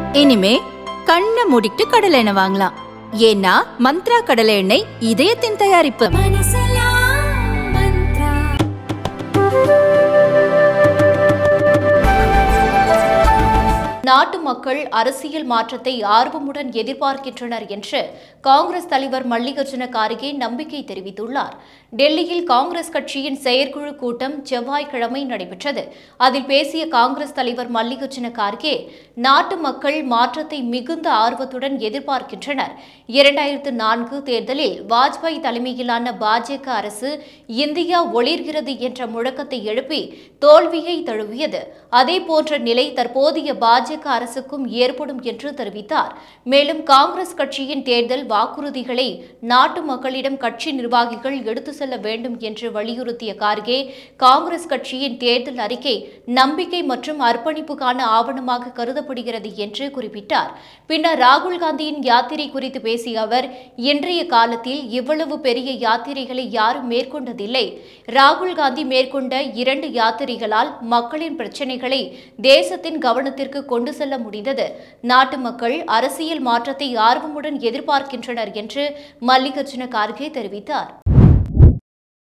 இனிமே கண்ணை மூடிட்டு கடலை எண்ணெய் வாங்கலாம் ஏன்னா மந்த்ரா கடலை எண்ணெய் இதயத்தின் தயாரிப்பு நாட்டு மக்கள் அரசியல் மாற்றத்தை ஆர்வமுடன் எதிர்பார்க்கின்றனர் என்று காங்கிரஸ் தலைவர் மல்லிகார்ஜுன கார்கே நம்பிக்கை தெரிவித்துள்ளார் டெல்லியில் காங்கிரஸ் கட்சியின் செயற்குழு கூட்டம் செவ்வாய்க்கிழமை நடைபெற்றது அதில் பேசிய காங்கிரஸ் தலைவர் மல்லிகார்ஜுன கார்கே நாட்டு மக்கள் மாற்றத்தை மிகுந்த ஆர்வத்துடன் எதிர்பார்க்கின்றனர் இரண்டாயிரத்து நான்கு தேர்தலில் வாஜ்பாய் தலைமையிலான பாஜக அரசு இந்தியா ஒளிர்கிறது என்ற முழக்கத்தை எழுப்பி தோல்வியை தழுவியது அதேபோன்ற நிலை தற்போதைய பாஜக அரசுக்கும் ஏற்படும் என்று தெரிவித்தார் மேலும் காங்கிரஸ் கட்சியின் தேர்தல் வாக்குறுதிகளை நாட்டு மக்களிடம் கட்சி நிர்வாகிகள் எடுத்து செல்ல வேண்டும் என்று வலியுறுத்திய கார்கே காங்கிரஸ் கட்சியின் தேர்தல் அறிக்கை நம்பிக்கை மற்றும் அர்ப்பணிப்புக்கான ஆவணமாக கருதப்படுகிறது என்று குறிப்பிட்டார் பின்னர் ராகுல் காந்தியின் யாத்திரை குறித்து பேசிய அவர் இன்றைய காலத்தில் இவ்வளவு பெரிய யாத்திரைகளை யாரும் மேற்கொண்டதில்லை ராகுல் காந்தி மேற்கொண்ட இரண்டு யாத்திரைகளால் மக்களின் பிரச்சினைகளை தேசத்தின் கவனத்திற்கு கொண்டு செல்ல முடிந்தது நாட்டு மக்கள் அரசியல் மாற்றத்தை ஆர்வமுடன் எதிர்பார்க்கின்றனர் என்று மல்லிகார்ஜுன கார்கே தெரிவித்தார்